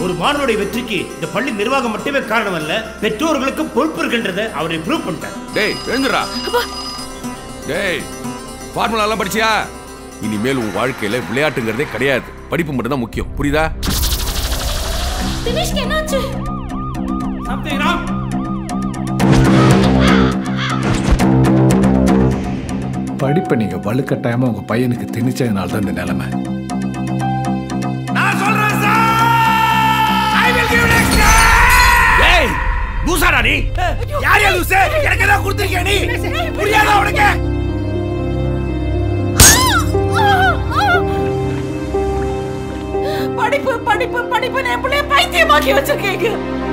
ஒரு மாணவனுடைய வெற்றிக்கு இந்த பள்ளி நிர்வாகம் மட்டுமே காரணம் அல்ல பெற்றோர்களுக்கு பொறுப்பு இருக்கின்றதை அவரை ப்ரூவ் பண்ணிட்டார் டேய் எழுந்துடா டேய் ஃபார்முலா எல்லாம் படிச்சியா இனிமேல் உன் வாழ்க்கையில விளையாட்டுங்கிறதே கிடையாது படிப்பு மட்டும் தான் முக்கியம் புரியுதா தினேஷ்க்கு என்னாச்சு படிப்பை நீங்க வலுக்கட்டாயமா உங்க பையனுக்கு திணிச்சதுனால தான் இந்த நிலைமை நான் சொல்றேன் sir I will give next டேய் லூசாடா நீ யார் யா லூசு எனக்கு ஏதாவது கொடுத்திருக்கியா நீ புரியாதா உனக்கு படிப்பு படிப்பு படிப்பு என் பிள்ளைய பைத்தியமாக்கி வச்சிருக்கீங்க